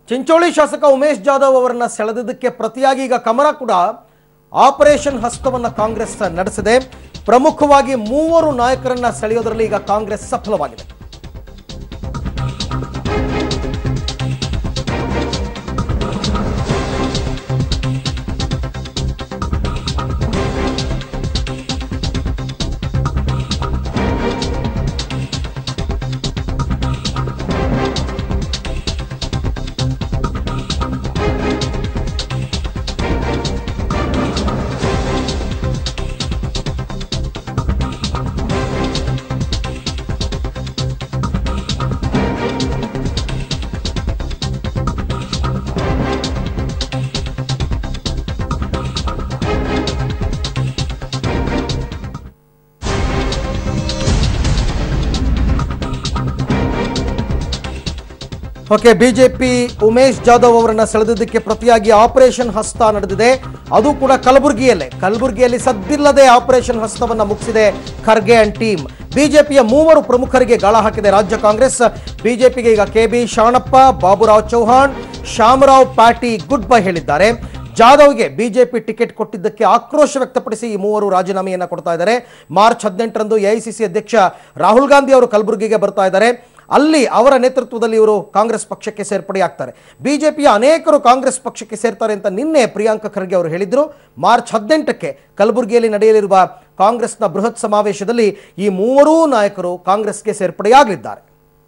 ಚಿಂಚೋಳಿ ಶಾಸಕ ಉಮೇಶ್ ಜಾಧವ್ ಅವರನ್ನ ಸೆಳೆದಿದ್ದಕ್ಕೆ ಪ್ರತಿಯಾಗಿ ಈಗ ಕಮಲ ಕೂಡ ಆಪರೇಷನ್ ಹಸ್ತವನ್ನ ಕಾಂಗ್ರೆಸ್ ನಡೆಸಿದೆ ಪ್ರಮುಖವಾಗಿ ಮೂವರು ನಾಯಕರನ್ನ ಸೆಳೆಯೋದರಲ್ಲಿ ಈಗ ಕಾಂಗ್ರೆಸ್ ಸಫಲವಾಗಿದೆ ಓಕೆ ಬಿಜೆಪಿ ಉಮೇಶ್ ಜಾಧವ್ ಅವರನ್ನ ಸೆಳೆದಿದ್ದಕ್ಕೆ ಪ್ರತಿಯಾಗಿ ಆಪರೇಷನ್ ಹಸ್ತ ನಡೆದಿದೆ ಅದು ಕೂಡ ಕಲಬುರಗಿಯಲ್ಲೇ ಕಲಬುರಗಿಯಲ್ಲಿ ಸದ್ದಿಲ್ಲದೆ ಆಪರೇಷನ್ ಹಸ್ತವನ್ನ ಮುಗಿಸಿದೆ ಖರ್ಗೆ ಅಂಡ್ ಟೀಮ್ ಬಿಜೆಪಿಯ ಮೂವರು ಪ್ರಮುಖರಿಗೆ ಗಾಳ ಹಾಕಿದೆ ರಾಜ್ಯ ಕಾಂಗ್ರೆಸ್ ಬಿಜೆಪಿಗೆ ಈಗ ಕೆ ಬಿ ಶಾಣಪ್ಪ ಬಾಬುರಾವ್ ಚೌಹಾಣ್ ಶ್ಯಾಮರಾವ್ ಪಾಟಿ ಗುಡ್ ಬೈ ಹೇಳಿದ್ದಾರೆ ಜಾಧವ್ಗೆ ಬಿಜೆಪಿ ಟಿಕೆಟ್ ಕೊಟ್ಟಿದ್ದಕ್ಕೆ ಆಕ್ರೋಶ ವ್ಯಕ್ತಪಡಿಸಿ ಈ ಮೂವರು ರಾಜೀನಾಮೆಯನ್ನ ಕೊಡ್ತಾ ಇದ್ದಾರೆ ಮಾರ್ಚ್ ಹದಿನೆಂಟರಂದು ಎಐಸಿಸಿ ಅಧ್ಯಕ್ಷ ರಾಹುಲ್ ಗಾಂಧಿ ಅವರು ಕಲಬುರಗಿಗೆ ಬರ್ತಾ ಇದ್ದಾರೆ ಅಲ್ಲಿ ಅವರ ನೇತೃತ್ವದಲ್ಲಿ ಇವರು ಕಾಂಗ್ರೆಸ್ ಪಕ್ಷಕ್ಕೆ ಸೇರ್ಪಡೆಯಾಗ್ತಾರೆ ಬಿಜೆಪಿಯ ಅನೇಕರು ಕಾಂಗ್ರೆಸ್ ಪಕ್ಷಕ್ಕೆ ಸೇರ್ತಾರೆ ಅಂತ ನಿನ್ನೆ ಪ್ರಿಯಾಂಕ ಖರ್ಗೆ ಅವರು ಹೇಳಿದ್ರು ಮಾರ್ಚ್ ಹದಿನೆಂಟಕ್ಕೆ ಕಲಬುರಗಿಯಲ್ಲಿ ನಡೆಯಲಿರುವ ಕಾಂಗ್ರೆಸ್ನ ಬೃಹತ್ ಸಮಾವೇಶದಲ್ಲಿ ಈ ಮೂವರೂ ನಾಯಕರು ಕಾಂಗ್ರೆಸ್ಗೆ ಸೇರ್ಪಡೆಯಾಗಲಿದ್ದಾರೆ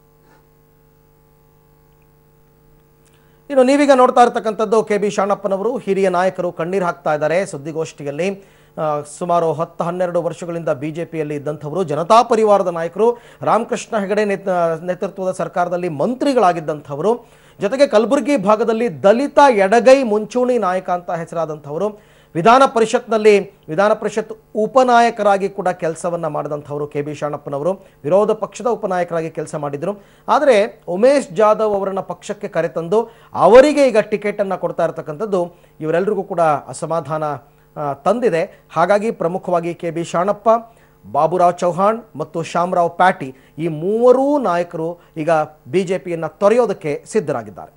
ಇನ್ನು ನೀವೀಗ ನೋಡ್ತಾ ಇರತಕ್ಕಂಥದ್ದು ಕೆ ಬಿ ಶಾಣಪ್ಪನವರು ಹಿರಿಯ ನಾಯಕರು ಕಣ್ಣೀರು ಹಾಕ್ತಾ ಇದ್ದಾರೆ ಸುದ್ದಿಗೋಷ್ಠಿಯಲ್ಲಿ ಆ, ಸುಮಾರು ಹತ್ತು ಹನ್ನೆರಡು ವರ್ಷಗಳಿಂದ ಬಿಜೆಪಿಯಲ್ಲಿ ಇದ್ದಂಥವರು ಜನತಾ ಪರಿವಾರದ ನಾಯಕರು ರಾಮಕೃಷ್ಣ ಹೆಗಡೆ ನೇತ- ನೇತೃತ್ವದ ಸರ್ಕಾರದಲ್ಲಿ ಮಂತ್ರಿಗಳಾಗಿದ್ದಂಥವರು ಜೊತೆಗೆ ಕಲಬುರಗಿ ಭಾಗದಲ್ಲಿ ದಲಿತ ಎಡಗೈ ಮುಂಚೂಣಿ ನಾಯಕ ಅಂತ ಹೆಸರಾದಂಥವರು ವಿಧಾನ ಪರಿಷತ್ನಲ್ಲಿ ವಿಧಾನ ಪರಿಷತ್ ಉಪನಾಯಕರಾಗಿ ಕೂಡ ಕೆಲಸವನ್ನ ಮಾಡಿದಂಥವರು ಕೆ ಬಿ ಶಾಣಪ್ಪನವರು ವಿರೋಧ ಪಕ್ಷದ ಉಪನಾಯಕರಾಗಿ ಕೆಲಸ ಮಾಡಿದ್ರು ಆದರೆ ಉಮೇಶ್ ಜಾಧವ್ ಅವರನ್ನ ಪಕ್ಷಕ್ಕೆ ಕರೆತಂದು ಅವರಿಗೆ ಈಗ ಟಿಕೆಟ್ ಅನ್ನ ಕೊಡ್ತಾ ಇರತಕ್ಕಂಥದ್ದು ಇವರೆಲ್ಲರಿಗೂ ಕೂಡ ಅಸಮಾಧಾನ ಆ, ತಂದಿದೆ ಹಾಗಾಗಿ ಪ್ರಮುಖವಾಗಿ ಕೆ ಬಿ ಶಾಣಪ್ಪ ಬಾಬುರಾವ್ ಚೌಹಾಣ್ ಮತ್ತು ಶ್ಯಾಮರಾವ್ ಪ್ಯಾಟಿ ಈ ಮೂವರೂ ನಾಯಕರು ಈಗ ಬಿಜೆಪಿಯನ್ನ ತೊರೆಯೋದಕ್ಕೆ ಸಿದ್ಧರಾಗಿದ್ದಾರೆ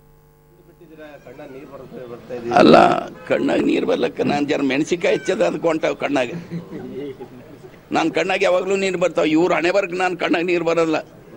ಅಲ್ಲ ಕಣ್ಣಾಗ ನೀರು ಬರ್ಲಕ್ಕ ನಾನು ಜರ ಮೆಣಸಿಕಾಯಿ ಹೆಚ್ಚದ ಅದಕ್ಕೆ ಹೊಂಟಾವ ಕಣ್ಣಾಗ ನಾನು ಕಣ್ಣಾಗ ಯಾವಾಗಲೂ ನೀರು ಬರ್ತಾವ ಇವ್ರು ಹಣೆ ಬರ್ಗ ನಾನು ಕಣ್ಣಾಗ ನೀರು ಬರಲ್ಲ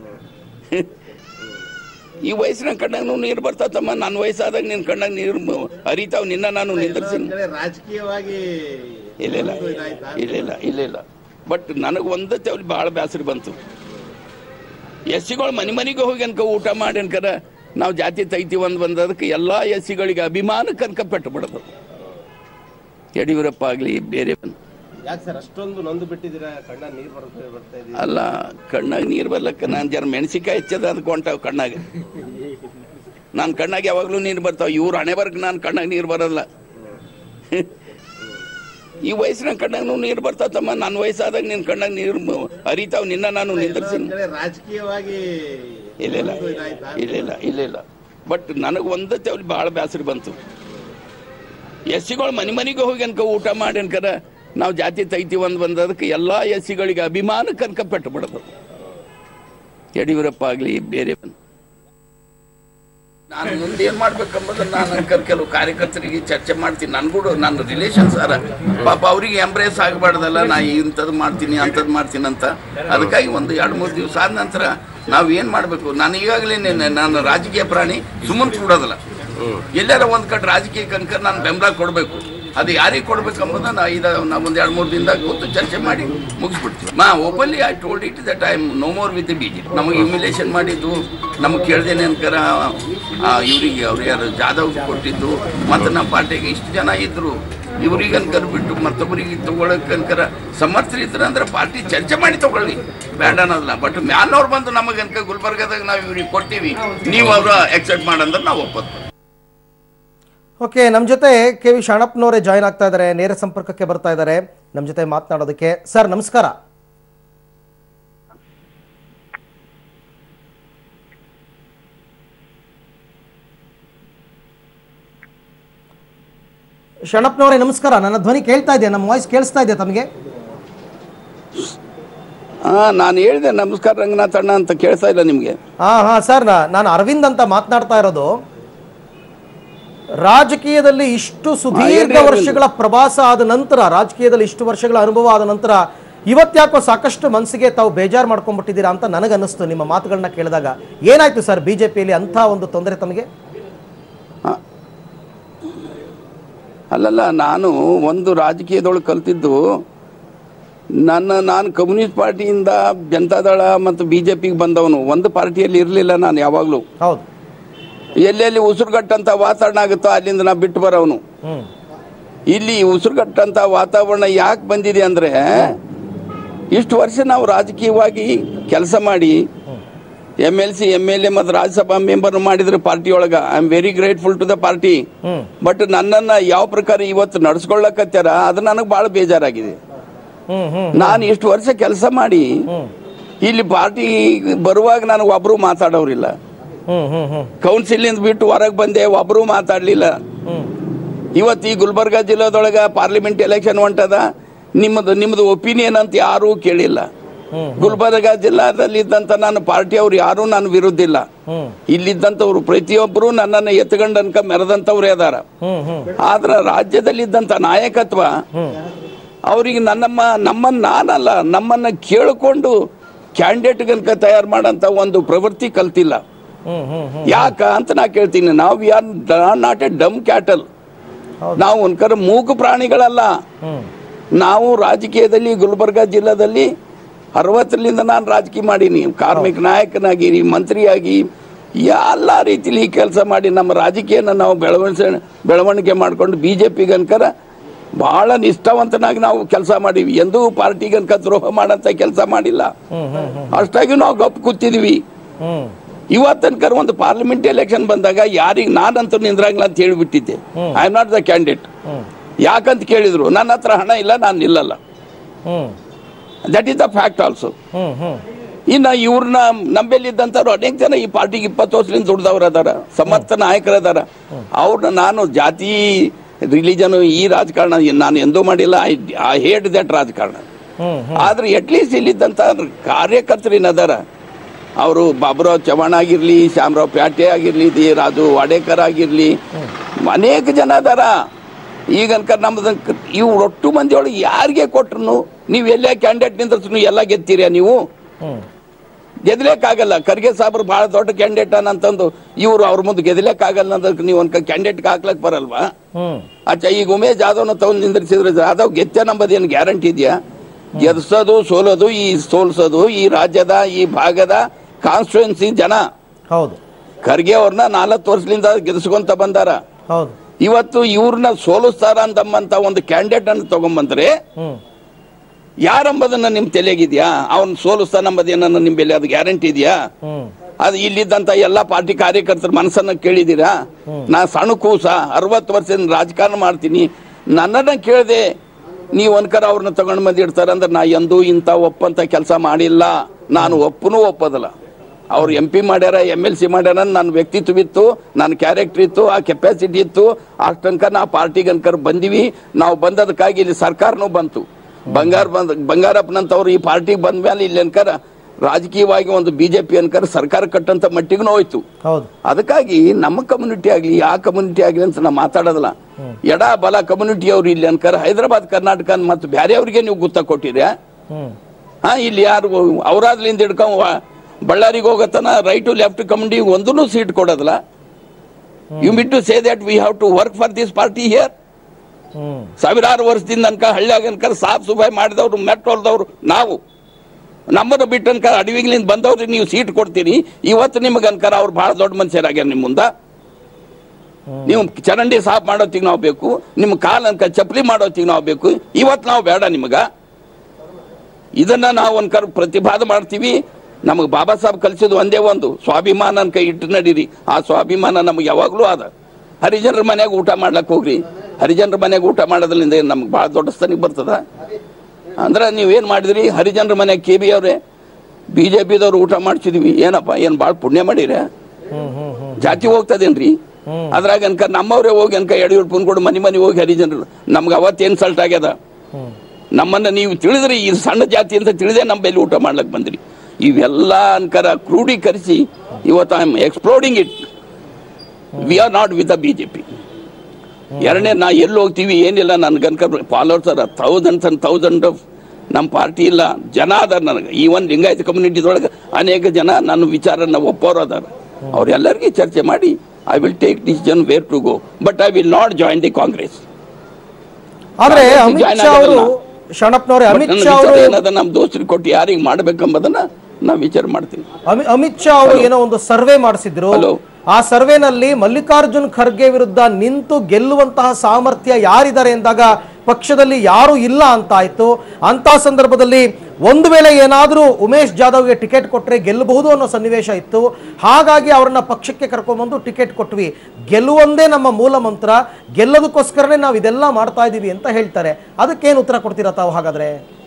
ಈ ವಯಸ್ಸಿನ ಕಣ್ಣಾಗ ನೀರು ಬರ್ತಾವ ತಮ್ಮ ನನ್ನ ವಯಸ್ಸಾದಾಗ ನಿನ್ನ ಕಣ್ಣಾಗ ನೀರು ಹರಿತಾವ್ ನಿನ್ನ ನಾನು ನಿಂದಿರ್ತೀನಿ ಕಡೆ ರಾಜಕೀಯವಾಗಿ ಇಲ್ಲ ಇಲ್ಲ ಇಲ್ಲ ಇಲ್ಲ ಇಲ್ಲ ಇಲ್ಲ ಬಟ್ ನನಗೆ ಒಂದ ತೆವಲಿ ಭಾಳ ಬೇಸರ ಬಂತು ಎಸ್ ಸಿಗಳು ಮನೆ ಮನೆಗೆ ಹೋಗಿ ಅನ್ಕ ಊಟ ಮಾಡಿ ಅನ್ಕರ ನಾವು ಜಾತಿ ತೈತೀವಿ ಅಂತ ಬಂದದಕ್ಕೆ ಎಲ್ಲ ಎಸ್ ಸಿಗಳಿಗೆ ಅಭಿಮಾನಕ್ಕೆ ಅನ್ಕ ಪೆಟ್ಟು ಬಿಡೋದು ಯಡಿಯೂರಪ್ಪ ಆಗಲಿ ಬೇರೆ ಬಂದು ಯಾಕೆ ಸರ್ ಅಷ್ಟೊಂದು ನೊಂದು ಬಿಟ್ಟಿದ್ದೀರಾ ಕಣ್ಣ ನೀರು ಬರುತ್ತೆ ಬರ್ತಾ ಇದೆ ಅಲ್ಲ ಕಣ್ಣಾಗ ನೀರು ಬರ್ಲಕ್ಕ ನಾನು ಜರ ಮೆಣಸಿಕಾಯಿ ಹೆಚ್ಚದ ಅದಕ್ಕೆ ಹೊಂಟಾವ ಕಣ್ಣಾಗ ನಾನು ಕಣ್ಣಾಗ ಯಾವಾಗಲೂ ನೀರು ಬರ್ತಾವ ಇವ್ರು ಹಣೆ ಬರ್ಗ ನಾನು ಕಣ್ಣಾಗ ನೀರು ಬರಲ್ಲ ಈ ವಯಸ್ಸಿನ ಕಣ್ಣಾಗ ನೀರು ಬರ್ತಾವ ತಮ್ಮ ನನ್ನ ವಯಸ್ಸಾದಾಗ ನಿನ್ನ ಕಣ್ಣಾಗ ನೀರು ಹರಿತಾವ್ ನಿನ್ನ ನಾನು ನಿಂದಿರ್ತೀನಿ ಕಡೆ ರಾಜಕೀಯವಾಗಿ ಇಲ್ಲ ಇಲ್ಲ ಇಲ್ಲ ಇಲ್ಲ ಇಲ್ಲ ಇಲ್ಲ ಬಟ್ ನನಗೆ ಒಂದ ತೆವಲಿ ಭಾಳ ಬೇಸರ ಬಂತು ಎಸ್ ಸಿಗಳು ಮನೆ ಮನೆಗೆ ಹೋಗಿ ಅನ್ಕ ಊಟ ಮಾಡಿ ಅನ್ಕರ ನಾವು ಜಾತಿ ತೈತೀವಿ ಅಂತ ಬಂದದಕ್ಕೆ ಎಲ್ಲ ಎಸ್ ಸಿಗಳಿಗೆ ಅಭಿಮಾನಕ್ಕೆ ಅನ್ಕ ಪೆಟ್ಟು ಬಿಡೋದು ಯಡಿಯೂರಪ್ಪ ಆಗಲಿ ಬೇರೆ ಬಂದು ನಾನು ಮುಂದೆ ಏನು ಮಾಡ್ಬೇಕಂಬುದನ್ನ ನಾನು ಅನ್ಕರ್ ಕೆಲವು ಕಾರ್ಯಕರ್ತರಿಗೆ ಚರ್ಚೆ ಮಾಡ್ತೀನಿ ನನ್ಗೂಡು ನನ್ನ ರಿಲೇಷನ್ಸ್ ಅರ ಪಾಪ ಅವರಿಗೆ ಎಂಬ್ರೇಸ್ ಆಗಬಾರ್ದಲ್ಲ ನಾ ಇಂಥದ್ದು ಮಾಡ್ತೀನಿ ಅಂಥದ್ದು ಮಾಡ್ತೀನಿ ಅಂತ ಅದಕ್ಕಾಗಿ ಒಂದು ಎರಡು ಮೂರು ದಿವಸ ಆದ ನಂತರ ನಾವು ಏನು ಮಾಡಬೇಕು ನಾನು ಈಗಾಗಲೇ ನಾನು ರಾಜಕೀಯ ಪ್ರಾಣಿ ಸುಮ್ಮನೆ ಕೂಡೋದಿಲ್ಲ ಎಲ್ಲಾರ ಒಂದು ಕಡೆ ರಾಜಕೀಯಕ್ಕೆ ಅನ್ಕ ನಾನು ಬೆಂಬಲ ಕೊಡಬೇಕು ಅದು ಯಾರಿಗೆ ಕೊಡ್ಬೇಕಂಬುದನ್ನ ಐದು ನಾವು ಒಂದು ಎರಡು ಮೂರು ದಿನದಾಗ ಕೂತು ಚರ್ಚೆ ಮಾಡಿ ಮುಗಿಸ್ಬಿಡ್ತೀವಿ ಮಾ openly I told it that I no more with B J ನಮಗೆ ಇಮ್ಯುಲೇಷನ್ ಮಾಡಿದ್ದು ನಮಗೆ ಕೇಳ್ದೇನೆ ಅನ್ಕರ ಇವರಿಗೆ ಅವ್ರು ಯಾರು ಜಾಧವ್ ಕೊಟ್ಟಿದ್ದು ಮತ್ತು ನಮ್ಮ ಪಾರ್ಟಿಗೆ ಇಷ್ಟು ಜನ ಇದ್ರು ಇವ್ರಿಗೆ ಅನ್ಕರ್ ಬಿಟ್ಟು ಮತ್ತೊಬ್ಬರಿಗೆ ತಗೊಳಕ್ಕೆ ಅನ್ಕರ ಸಮರ್ಥರಿದ್ರು ಅಂದ್ರೆ ಪಾರ್ಟಿ ಚರ್ಚೆ ಮಾಡಿ ತಗೊಳ್ಳಿ ಬೇಡ ಅನ್ನೋದಿಲ್ಲ ಬಟ್ ಮ್ಯಾಲ್ನವ್ರು ಬಂದು ನಮಗೆ ಅನ್ಕ ಗುಲ್ಬರ್ಗದಾಗ ನಾವು ಇವ್ರಿಗೆ ಕೊಟ್ಟಿವಿ ನೀವು ಅವ್ರ ಎಕ್ಸೆಪ್ಟ್ ಮಾಡಂದ್ರೆ ನಾವು ಒಪ್ಪತ್ತು ಓಕೆ ನಮ್ಮ ಜೊತೆ ಕೆ ವಿ ಶಾಣಪ್ಪನವರೇ ಜಾಯ್ನ್ ಆಗ್ತಾ ಇದ್ದಾರೆ ನೇರ ಸಂಪರ್ಕಕ್ಕೆ ಬರ್ತಾ ಇದ್ದಾರೆ ನಮ್ಮ ಜೊತೆ ಮಾತನಾಡೋದಕ್ಕೆ ಸರ್ ನಮಸ್ಕಾರ ಶರಣಪ್ಪನವರೇ ನಮಸ್ಕಾರ ನನ್ನ ಧ್ವನಿ ಕೇಳ್ತಾ ಇದೆ ನಮ್ಮ ವಾಯ್ಸ್ ಕೇಳಿಸ್ತಾ ಇದೆ ತಮಗೆ ಹಾ ನಾನು ಹೇಳಿದೆ ನಮಸ್ಕಾರ ರಂಗನಾಥ್ ಅಣ್ಣ ಅಂತ ಕೇಳ್ತಾ ಇಲ್ಲ ನಿಮಗೆ ಹಾ ಹಾ ಸರ್ ನಾ- ನಾನು ಅರವಿಂದ್ ಅಂತ ಮಾತನಾಡ್ತಾ ಇರೋದು ರಾಜಕೀಯದಲ್ಲಿ ಇಷ್ಟು ಸುದೀರ್ಘ ಏನ್ರಿ ಅರವಿಂದ್? ವರ್ಷಗಳ ಪ್ರವಾಸ ಆದ ನಂತರ ರಾಜಕೀಯದಲ್ಲಿ ಇಷ್ಟು ವರ್ಷಗಳ ಅನುಭವ ಆದ ನಂತರ ಇವತ್ತ್ಯಾಕೋ ಸಾಕಷ್ಟು ಮನಸ್ಸಿಗೆ ತಾವು ಬೇಜಾರು ಮಾಡ್ಕೊಂಡ್ಬಿಟ್ಟಿದ್ದೀರಾ ಅಂತ ನನಗನ್ನಿಸ್ತು ನಿಮ್ಮ ಮಾತುಗಳನ್ನ ಕೇಳಿದಾಗ ಏನಾಯ್ತು ಸರ್ ಬಿಜೆಪಿಯಲ್ಲಿ ಅಂಥ ಒಂದು ತೊಂದರೆ ತಮಗೆ ಅಲ್ಲಲ್ಲ ನಾನು ಒಂದು ರಾಜಕೀಯದೊಳಗೆ ಕಲ್ತಿದ್ದು ನನ್ನ ನಾನು ಕಮ್ಯುನಿಸ್ಟ್ ಪಾರ್ಟಿಯಿಂದ ಜನತಾದಳ ಮತ್ತು ಬಿ ಜೆ ಪಿಗೆ ಬಂದವನು ಒಂದು ಪಾರ್ಟಿಯಲ್ಲಿ ಇರಲಿಲ್ಲ ನಾನು ಯಾವಾಗಲೂ ಹೌದು ಎಲ್ಲೆಲ್ಲಿ ಉಸಿರುಗಟ್ಟಂತ ವಾತಾವರಣ ಆಗುತ್ತೋ ಅಲ್ಲಿಂದ ನಾ ಬಿಟ್ಟು ಬರೋನು ಹ್ಮ್ ಇಲ್ಲಿ ಉಸಿರುಗಟ್ಟಂತ ವಾತಾವರಣ ಯಾಕೆ ಬಂದಿದೆ ಅಂದ್ರೆ ಇಷ್ಟು ವರ್ಷ ನಾವು ರಾಜಕೀಯವಾಗಿ ಕೆಲಸ ಮಾಡಿ M L C M L A ಮತ್ತು ರಾಜ್ಯಸಭಾ ಮೆಂಬರ್ ಮಾಡಿದ್ರು ಪಾರ್ಟಿ ಒಳಗ I am very grateful to the party hmm but ನನ್ನನ್ನ ಯಾವ ಪ್ರಕಾರ ಇವತ್ತು ನಡ್ಸ್ಕೊಳ್ಳಕತ್ಯಾರ ಅದು ನನಗೆ ಭಾಳ ಬೇಜಾರಾಗಿದೆ ಹ್ಮ್ ಹ್ಮ್ ನಾನು ಇಷ್ಟು ವರ್ಷ ಕೆಲಸ ಮಾಡಿ ಹ್ಮ್ ಇಲ್ಲಿ ಪಾರ್ಟಿ ಬರುವಾಗ ನನಗೆ ಒಬ್ರು ಮಾತಾಡೋರಿಲ್ಲ ಹ್ಮ್ ಹ್ಮ್ ಹ್ಮ್ ಕೌನ್ಸಿಲಿಂದ ಬಿಟ್ಟು ಹೊರಗೆ ಬಂದೆ ಒಬ್ರು ಮಾತಾಡಲಿಲ್ಲ ಹ್ಮ್ ಇವತ್ತು ಈ ಗುಲ್ಬರ್ಗ ಜಿಲ್ಲೆದೊಳಗ ಪಾರ್ಲಿಮೆಂಟ್ ಎಲೆಕ್ಷನ್ ಹೊಂಟದ ನಿಮ್ಮದು ನಿಮ್ಮದು ಒಪಿನಿಯನ್ ಅಂತ ಯಾರೂ ಕೇಳಿಲ್ಲ ಹ್ಮ್ ಗುಲ್ಬರ್ಗ ಜಿಲ್ಲಾದಲ್ಲಿ ಇದ್ದಂತ ನಾನು ಪಾರ್ಟಿ ಅವ್ರು ಯಾರೂ ನಾನು ವಿರುದ್ಧಿಲ್ಲ ಹ್ಮ್ ಇಲ್ಲಿದ್ದಂಥವ್ರು ಪ್ರತಿಯೊಬ್ಬರು ನನ್ನನ್ನು ಎತ್ಕೊಂಡ್ ಅನ್ಕ ಮೆರೆದಂಥವ್ರೇ ಅದಾರ ಹ್ಮ್ ಹ್ಮ್ ಆದ್ರೆ ರಾಜ್ಯದಲ್ಲಿದ್ದಂಥ ನಾಯಕತ್ವ ಹ್ಮ್ ಅವರಿಗೆ ನನ್ನಮ್ಮ ನಮ್ಮನ್ನ ನಾನಲ್ಲ ನಮ್ಮನ್ನ ಕೇಳಿಕೊಂಡು ಕ್ಯಾಂಡಿಡೇಟ್ ಗನ್ಕ ತಯಾರು ಮಾಡಂತ ಒಂದು ಪ್ರವೃತ್ತಿ ಕಲ್ತಿಲ್ಲ ಹ್ಮ್ ಹ್ಮ್ ಹ್ಮ್ ಯಾಕ ಅಂತ ನಾ ಕೇಳ್ತೀನಿ ನಾವು ಯಾರ್ ನಾಟ್ ಎ ಡಮ್ ಕ್ಯಾಟಲ್ ಹೌದು. ನಾವು ಒಂದ್ಕರ ಮೂಕು ಪ್ರಾಣಿಗಳಲ್ಲ ಹ್ಮ್ ನಾವು ರಾಜಕೀಯದಲ್ಲಿ ಗುಲ್ಬರ್ಗ ಜಿಲ್ಲಾದಲ್ಲಿ ಅರವತ್ತರಿಂದ ನಾನು ರಾಜಕೀಯ ಮಾಡೀನಿ ಕಾರ್ಮಿಕ ನಾಯಕನಾಗಿ ಮಂತ್ರಿಯಾಗಿ ಎಲ್ಲ ರೀತಿಲಿ ಕೆಲಸ ಮಾಡಿ ನಮ್ಮ ರಾಜಕೀಯನ ನಾವು ಬೆಳವಣಿಗೆ ಬೆಳವಣಿಗೆ ಮಾಡ್ಕೊಂಡು ಬಿ ಜೆ ಪಿಗನ್ಕರ ಭಾಳ ನಿಷ್ಠಾವಂತನಾಗಿ ನಾವು ಕೆಲಸ ಮಾಡೀವಿ ಎಂದೂ ಪಾರ್ಟಿಗನ್ಕ ದ್ರೋಹ ಮಾಡಂತ ಕೆಲಸ ಮಾಡಿಲ್ಲ ಹ್ಮ್ ಹ್ಮ್ ಹ್ಮ್ ಅಷ್ಟಾಗಿ ನಾವು ಗಪ್ ಕೂತಿದ್ವಿ ಹ್ಮ್ ಇವತ್ತನ್ಕರ ಒಂದು ಪಾರ್ಲಿಮೆಂಟ್ ಎಲೆಕ್ಷನ್ ಬಂದಾಗ ಯಾರಿಗೆ ನಾನಂತೂ ನಿಂದ್ರಂಗಿಲ್ಲ ಅಂತ ಹೇಳಿಬಿಟ್ಟಿದ್ದೆ I am not the candidate hmm ಯಾಕಂತ ಕೇಳಿದ್ರು ನನ್ನ ಹತ್ರ ಹಣ ಇಲ್ಲ ನಾನು ನಿಲ್ಲಲ್ಲ hmm that is the fact also hmm hmm ಇನ್ನ ಇವ್ರನ್ನ ನಂಬೆಲ್ಲಿದ್ದಂಥವ್ರು ಅನೇಕ ಜನ ಈ ಪಾರ್ಟಿಗೆ ಇಪ್ಪತ್ತು ವರ್ಷದಿಂದ ದುಡ್ದವ್ರು ಅದಾರ ಸಮರ್ಥ ನಾಯಕರು ಅದಾರ ಅವ್ರನ್ನ ನಾನು ಜಾತಿ ರಿಲಿಜನ್ ಈ ರಾಜಕಾರಣ ನಾನು ಎಂದೂ ಮಾಡಿಲ್ಲ ಐ ಐ ಹೇಟ್ ದಟ್ ರಾಜಕಾರಣ ಹ್ಮ್ ಹ್ಮ್ ಆದ್ರೆ ಅಟ್ಲೀಸ್ಟ್ ಇಲ್ಲಿದ್ದಂಥ ಕಾರ್ಯಕರ್ತರು ಏನದಾರ ಅವರು ಬಾಬುರಾವ್ ಚವಾಣ್ ಆಗಿರ್ಲಿ ಶ್ಯಾಮರಾವ್ ಪ್ಯಾಟೆ ಆಗಿರ್ಲಿ ದಿ ರಾಜು ವಾಡೇಕರ್ ಆಗಿರ್ಲಿ ಅನೇಕ ಜನ ಅದಾರ ಈಗನ್ಕ ನಮ್ದು ಇವು ಒಟ್ಟು ಮಂದಿ ಒಳಗೆ ಯಾರಿಗೆ ಕೊಟ್ರು ನೀವು ಎಲ್ಲೇ ಕ್ಯಾಂಡಿಡೇಟ್ ನಿಂದ್ರೂ ಎಲ್ಲ ಗೆತ್ತೀರಾ ನೀವು ಹ್ಮ್ ಗೆದ್ಲೇಕಾಗಲ್ಲ ಖರ್ಗೆ ಸಾಬ್ರು ಬಹಳ ದೊಡ್ಡ ಕ್ಯಾಂಡಿಡೇಟ್ ಅಂತಂದು ಇವರು ಅವ್ರ ಮುಂದೆ ಗೆದ್ಲೇಕಾಗಲ್ಲ ಅನ್ನೋದಕ್ಕೆ ನೀವು ಒಂದು ಕ್ಯಾಂಡಿಡೇಟ್ ಹಾಕ್ಲಕ್ ಬರಲ್ವಾ ಹ್ಮ್ ಅಚ್ಚ ಈಗ ಉಮೇಶ್ ಜಾಧವ್ನ ತಗೊಂಡು ನಿಂದ್ರಿಸಿದ್ರೆ ಜಾಧವ್ ಗೆತ್ತ ನಂಬದು ಏನು ಗ್ಯಾರಂಟಿ ಇದೆಯಾ ಗೆದ್ಸೋದು ಸೋಲೋದು ಈ ಸೋಲ್ಸೋದು ಈ ರಾಜ್ಯದ ಈ ಭಾಗದ ಕಾನ್ಸ್ಟಿಟ್ಯೂನ್ಸಿ ಜನ ಹೌದು ಖರ್ಗೆ ಅವ್ರನ್ನ ನಾಲ್ಕು ವರ್ಷದಿಂದ ಗೆದಿಸ್ಕೊಂತ ಬಂದಾರ ಹೌದು ಇವತ್ತು ಇವ್ರನ್ನ ಸೋಲಿಸ್ತಾರ ಅಂತಂಬಂತ ಒಂದು ಕ್ಯಾಂಡಿಡೇಟ್ ಅನ್ನು ತಗೊಂಬಂದ್ರೆ ಹ್ಮ್ ಯಾರಂಬದನ್ನ ನಿಮ್ ತಲೆಗಿದ್ಯಾ ಅವ್ನ ಸೋಲಿಸ್ತಾನಂಬದೇನ ನಿಂಬಲ್ಲಿ ಅದು ಗ್ಯಾರಂಟಿ ಇದೆಯಾ ಹ್ಮ್ ಅದು ಇಲ್ಲಿದ್ದಂತ ಎಲ್ಲಾ ಪಾರ್ಟಿ ಕಾರ್ಯಕರ್ತರ ಮನಸ್ಸನ್ನ ಕೇಳಿದ್ದೀರಾ ನಾ ಸಣ್ಣ ಕೂಸ ಅರವತ್ತು ವರ್ಷದಿಂದ ರಾಜಕಾರಣ ಮಾಡ್ತೀನಿ ನನ್ನನ್ನ ಕೇಳಿದೆ ನೀವು ಅನ್ಕರ ಅವ್ರನ್ನ ತಗೊಂಡು ಬಂದು ಇಡ್ತಾರೆ ಅಂದ್ರೆ ನಾ ಎಂದೂ ಇಂಥ ಒಪ್ಪಂತ ಕೆಲಸ ಮಾಡಿಲ್ಲ ನಾನು ಒಪ್ಪನೂ ಒಪ್ಪೋದಿಲ್ಲ ಅವ್ರು ಎಂ ಪಿ ಮಾಡ್ಯಾರ ಎಮ್ ಎಲ್ ಸಿ ಮಾಡ್ಯಾರ ನನ್ನ ವ್ಯಕ್ತಿತ್ವ ಇತ್ತು ನನ್ನ ಕ್ಯಾರೆಕ್ಟರ್ ಇತ್ತು ಆ ಕೆಪಾಸಿಟಿ ಇತ್ತು ಅಷ್ಟು ತನಕ ನಾ ಪಾರ್ಟಿಗೆ ಅನ್ಕರ್ ಬಂದಿವಿ ನಾವು ಬಂದದಕ್ಕಾಗಿ ಇಲ್ಲಿ ಸರ್ಕಾರನೂ ಬಂತು ಬಂಗಾರ ಬಂದ ಬಂಗಾರಪ್ಪನಂತವ್ರು ಈ ಪಾರ್ಟಿಗೆ ಬಂದ ಮೇಲೆ ಇಲ್ಲಿ ಅನ್ಕರ ರಾಜಕೀಯವಾಗಿ ಒಂದು ಬಿಜೆಪಿ ಅನ್ಕರ ಸರ್ಕಾರ ಕಟ್ಟಂತ ಮಟ್ಟಿಗೂ ಹೋಯ್ತು ಹೌದು ಅದಕ್ಕಾಗಿ ನಮ್ಮ ಕಮ್ಯುನಿಟಿ ಆಗಲಿ ಆ ಕಮ್ಯುನಿಟಿ ಆಗಲಿ ಅಂತ ನಾ ಮಾತಾಡೋದಿಲ್ಲ ಎಡ ಬಲ ಕಮ್ಯುನಿಟಿ ಅವ್ರು ಇಲ್ಲಿ ಅನ್ಕರ ಹೈದರಾಬಾದ್ ಕರ್ನಾಟಕ ಮತ್ತು ಬೇರೆ ಅವ್ರಿಗೆ ನೀವು ಗುತ್ತ ಕೊಟ್ಟಿರ್ಯಾ ಹ್ಮ್ ಹಾ ಇಲ್ಲಿ ಯಾರು ಅವರಾದ್ಲಿಂದ ಹಿಡ್ಕೊಂಡ್ ವ- ಬಳ್ಳಾರಿಗೆ ಹೋಗತನ ರೈಟ್ ಟು ಲೆಫ್ಟ್ ಕಮ್ಯುನಿಟಿ ಒಂದೂ ಸೀಟ್ ಕೊಡೋದಿಲ್ಲ you meant to say that we have to work for this party here hmm ಸಾವಿರಾರು ವರ್ಷದಿಂದ ಅನ್ಕ ಹಳ್ಳಿಯಾಗ ಅನ್ಕ ಸಾಫ್ ಸುಫಾಯಿ ಮಾಡಿದವ್ರು ಮೆಟ್ಟೋಲ್ದವ್ರು ನಾವು ನಮ್ಮನ್ನು ಬಿಟ್ಟು ಅನ್ಕ ಅಡವಿಗಳಿಂದ ಬಂದವ್ರಿಗೆ ನೀವು ಸೀಟ್ ಕೊಡ್ತೀರಿ ಇವತ್ತು ನಿಮಗೆ ಅನ್ಕರ ಅವ್ರು ಬಹಳ ದೊಡ್ಡ ಮನುಷ್ಯರಾಗ್ಯಾರ ನಿಮ್ಮ ಮುಂದ ನೀವು ಚರಂಡಿ ಸಾಫ್ ಮಾಡೋತ್ತಿಗೆ ನಾವು ಬೇಕು ನಿಮ್ಮ ಕಾಲ್ ಅನ್ಕ ಚಪ್ಪಲಿ ಮಾಡೋತ್ತಿಗೆ ನಾವು ಬೇಕು ಇವತ್ತು ನಾವು ಬೇಡ ನಿಮಗ ಇದನ್ನ ನಾವು ಅನ್ಕರ್ ಪ್ರತಿಪಾದ ಮಾಡ್ತೀವಿ ನಮಗೆ ಬಾಬಾ ಸಾಹೇಬ್ ಕಲಿಸಿದ ಒಂದೇ ಒಂದು ಸ್ವಾಭಿಮಾನ ಅನ್ಕ ಇಟ್ಟು ನಡೀರಿ ಆ ಸ್ವಾಭಿಮಾನ ನಮಗೆ ಯಾವಾಗಲೂ ಅದ ಹರಿಜನರ ಮನ್ಯಾಗ ಊಟ ಮಾಡ್ಲಕ್ ಹೋಗ್ರಿ ಹರಿಜನರ ಮನ್ಯಾಗ ಊಟ ಮಾಡೋದ್ರಿಂದ ಏನ್ ನಮ್ಗೆ ಭಾಳ ದೊಡ್ಡ ಸ್ಥಾನಿಗೆ ಬರ್ತದ ಅಂದ್ರೆ ನೀವೇನು ಮಾಡಿದ್ರಿ ಹರಿಜನರ ಮನ್ಯಾಗ ಕೆ ಬಿ ಅವ್ರೆ ಬಿ ಜೆ ಪಿದವ್ರು ಊಟ ಮಾಡ್ಸಿದ್ವಿ ಏನಪ್ಪ ಏನು ಭಾಳ ಪುಣ್ಯ ಮಾಡಿರ ಹ್ಮ್ ಹ್ಮ್ ಹ್ಮ್ ಜಾತಿ ಹೋಗ್ತದೇನ್ರಿ ಅದ್ರಾಗ ಅನ್ಕ ನಮ್ಮವ್ರೆ ಹೋಗಿ ಅನ್ಕ ಯಡಿಯೂರಪ್ಪನ ಕೂಡ ಮನೆ ಮನೆ ಹೋಗಿ ಹರಿಜನರು ನಮ್ಗೆ ಅವತ್ತೇನು ಸಲ್ಟ್ ಆಗ್ಯದ ಹ್ಮ್ ನಮ್ಮನ್ನ ನೀವು ತಿಳಿದ್ರಿ ಈ ಸಣ್ಣ ಜಾತಿ ಅಂತ ತಿಳಿದೇ ನಮ್ಮ ಬೆಲೆ ಊಟ ಮಾಡ್ಲಕ್ ಬಂದ್ರಿ ಇವೆಲ್ಲ ಅನ್ಕರ ಕ್ರೋಢೀಕರಿಸಿ ಇವತ್ತು I am exploding it we are not with the B J P ಎರಡನೇ ನಾ ಎಲ್ಲಿ ಹೋಗ್ತೀವಿ ಏನಿಲ್ಲ ನನ್ನ ಗನ್ಕ ಫಾಲೋವರ್ಸ್ ಅರ ಥೌಸಂಡ್ಸ್ ಅಂಡ್ ಥೌಸಂಡ್ ಆಫ್ ನಮ್ಮ ಪಾರ್ಟಿ ಇಲ್ಲ ಜನ ಅದಾರ ನನಗೆ ಈ ಒಂದು ಲಿಂಗಾಯತ ಕಮ್ಯುನಿಟಿದೊಳಗೆ ಅನೇಕ ಜನ ನನ್ನ ವಿಚಾರನ ಒಪ್ಪೋರು ಅದಾರ ಅವ್ರೆಲ್ಲರಿಗೆ ಚರ್ಚೆ ಮಾಡಿ I will take decision where to go but I will not join the Congress ಆದ್ರೆ ಕಾಂಗ್ರೆಸ್ಸಿಗೆ ಅಮಿತ್ join ಶಾ ಅವರು ಆಗೋದಲ್ಲ. ಶರಣಪ್ಪನವರೇ ಬಟ್ ಅಮಿತ್ ನನ್ನ ಶಾ ವಿಚಾರ ಅವರು ಏನದ ನಮ್ಮ ದೋಸ್ತರಿಗೆ ಕೊಟ್ಟು ಯಾರಿಗೆ ಮಾಡ್ಬೇಕೆಂಬುದನ್ನ ನಾ ವಿಚಾರ ಮಾಡ್ತೀನಿ ಅಮಿ- ಅಮಿತ್ ಶಾ ಅವರು ಏನೋ ಒಂದು ಸರ್ವೆ ಮಾಡಿಸಿದ್ರು Hello. ಆ ಸರ್ವೆನಲ್ಲಿ ಮಲ್ಲಿಕಾರ್ಜುನ್ ಖರ್ಗೆ ವಿರುದ್ಧ ನಿಂತು ಗೆಲ್ಲುವಂತಹ ಸಾಮರ್ಥ್ಯ ಯಾರಿದ್ದಾರೆ ಎಂದಾಗ ಪಕ್ಷದಲ್ಲಿ ಯಾರು ಇಲ್ಲ ಅಂತ ಆಯ್ತು ಅಂತ ಸಂದರ್ಭದಲ್ಲಿ ಒಂದು ವೇಳೆ ಏನಾದರೂ ಉಮೇಶ್ ಜಾಧವ್ಗೆ ಟಿಕೆಟ್ ಕೊಟ್ಟರೆ ಗೆಲ್ಲಬಹುದು ಅನ್ನೋ ಸನ್ನಿವೇಶ ಇತ್ತು ಹಾಗಾಗಿ ಅವರನ್ನ ಪಕ್ಷಕ್ಕೆ ಕರ್ಕೊಂಡ್ಬಂದು ಟಿಕೆಟ್ ಕೊಟ್ವಿ ಗೆಲ್ಲುವಂದೇ ನಮ್ಮ ಮೂಲ ಮಂತ್ರ ಗೆಲ್ಲೋದಕ್ಕೋಸ್ಕರನೇ ನಾವು ಇದೆಲ್ಲ ಮಾಡ್ತಾ ಇದ್ದೀವಿ ಅಂತ ಹೇಳ್ತಾರೆ ಅದಕ್ಕೇನು ಉತ್ತರ ಕೊಡ್ತೀರಾ ತಾವು ಹಾಗಾದ್ರೆ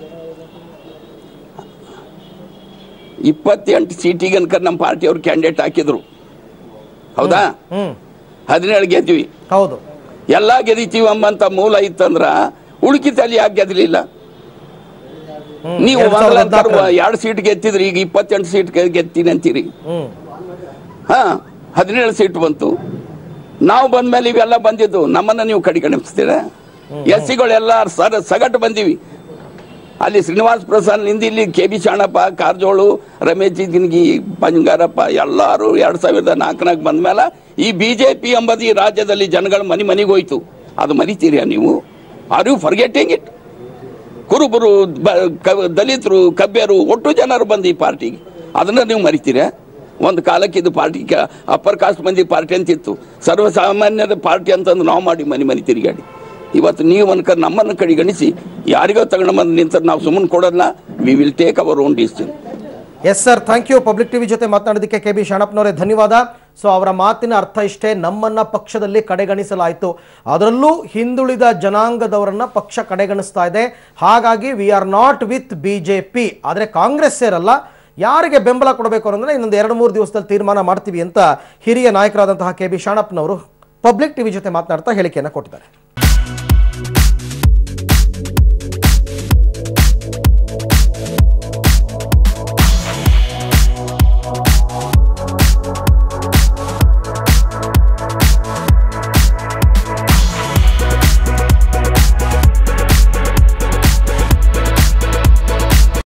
ಇಪ್ಪತ್ತೆಂಟು ಸೀಟಿಗೆ ಅನ್ಕ ನಮ್ಮ ಪಾರ್ಟಿಯವ್ರು ಕ್ಯಾಂಡಿಡೇಟ್ ಹಾಕಿದ್ರು ಹೌದಾ ಹ್ಮ್ ಹದಿನೇಳು ಗೆದ್ವಿ ಹೌದು ಎಲ್ಲ ಗೆದಿತೀವಿ ಎಂಬಂತ ಮೂಲ ಇತ್ತಂದ್ರ ಉಳುಕಿತಲ್ಲಿ ಯಾಕೆ ಗೆದ್ಲಿಲ್ಲ ಹ್ಮ್. ನೀವು ಎರಡ್ ಸಾವಿರದ ಮೊದಲ ಹದ್ನಾಲ್ಕರಲ್ಲಿ. ಎರಡು ಸೀಟ್ ಗೆದ್ದಿದ್ರಿ ಈಗ ಇಪ್ಪತ್ತೆಂಟು ಸೀಟ್ ಗೆದ್ತೀನಿ ಅಂತೀರಿ ಹ್ಮ್ ಹಾ ಹದಿನೇಳು ಸೀಟ್ ಬಂತು ನಾವು ಬಂದ್ಮೇಲೆ ಇವೆಲ್ಲ ಬಂದಿದ್ದು ನಮ್ಮನ್ನ ನೀವು ಕಡೆಗಣಿಸ್ತೀರ ಎಸ್ ಸಿಗಳೆಲ್ಲ ಸರ ಸಗಟು ಬಂದೀವಿ ಅಲ್ಲಿ ಶ್ರೀನಿವಾಸ್ ಪ್ರಸಾದ್ ನಿಂದ ಇಲ್ಲಿ ಕೆ ಬಿ ಶಾಣಪ್ಪ ಕಾರಜೋಳು ರಮೇಶ್ ಜಿನ್ಗಿ ಬಂಗಾರಪ್ಪ ಎಲ್ಲರೂ ಎರಡ್ ಸಾವಿರದ ನಾಲ್ಕನಾಗ ಬಂದ್ಮೇಲೆ ಈ ಬಿಜೆಪಿ ಎಂಬುದು ಈ ರಾಜ್ಯದಲ್ಲಿ ಜನಗಳ ಮನೆ ಮನೆಗೆ ಹೋಯ್ತು ಅದು ಮರಿತೀರಾ ನೀವು ಆರ್ ಯು ಫರ್ಗೆಟಿಂಗ್ ಇಟ್ ಕುರುಬರು ಬ- ಕ- ದಲಿತರು ಕಬ್ಬಿಯರು ಒಟ್ಟು ಜನರು ಬಂದು ಈ ಪಾರ್ಟಿಗೆ ಅದನ್ನ ನೀವು ಮರಿತೀರಾ ಒಂದು ಕಾಲಕ್ಕೆ ಇದು ಪಾರ್ಟಿ ಅಪ್ಪರ್ ಕಾಸ್ಟ್ ಮಂದಿ ಪಾರ್ಟಿ ಅಂತಿತ್ತು ಸರ್ವಸಾಮಾನ್ಯರ ಪಾರ್ಟಿ ಅಂತಂದು ನಾವು ಮಾಡಿ ಮನೆ ಮನೆ ತಿರುಗಾಡಿ ಇವತ್ತು ನೀವು ಅನ್ಕ ನಮ್ಮನ್ನು ಕಡೆಗಣಿಸಿ ಯಾರಿಗೋ ತಗೊಂಡು ಬಂದು ನಿಂತ ನಾವು ಸುಮ್ಮನೆ ಕೊಡೋಲ್ಲ we will take our own decision yes sir thank you public TV ಜೊತೆ ಮಾತನಾಡೋದಕ್ಕೆ ಕೆ ಬಿ ಶರಣಪ್ಪನವರೇ ಧನ್ಯವಾದ ಸೊ ಅವರ ಮಾತಿನ ಅರ್ಥ ಇಷ್ಟೇ ನಮ್ಮನ್ನ ಪಕ್ಷದಲ್ಲಿ ಕಡೆಗಣಿಸಲಾಯಿತು ಅದರಲ್ಲೂ ಹಿಂದುಳಿದ ಜನಾಂಗದವರನ್ನ ಪಕ್ಷ ಕಡೆಗಣಿಸ್ತಾ ಇದೆ ಹಾಗಾಗಿ we are not with B J P ಆದರೆ ಕಾಂಗ್ರೆಸ್ ಸೇರಲ್ಲ ಯಾರಿಗೆ ಬೆಂಬಲ ಕೊಡಬೇಕು ಅನ್ನೋದನ್ನ ಇನ್ನೊಂದು ಎರಡು ಮೂರು ದಿವಸದಲ್ಲಿ ತೀರ್ಮಾನ ಮಾಡ್ತೀವಿ ಅಂತ ಹಿರಿಯ ನಾಯಕರಾದಂತಹ ಕೆ ಬಿ ಶಾಣಪ್ಪನವರು ಪಬ್ಲಿಕ್ ಟಿವಿ ಜೊತೆ ಮಾತನಾಡ್ತಾ ಹೇಳಿಕೆಯನ್ನು ಕೊಟ್ಟಿದ್ದಾರೆ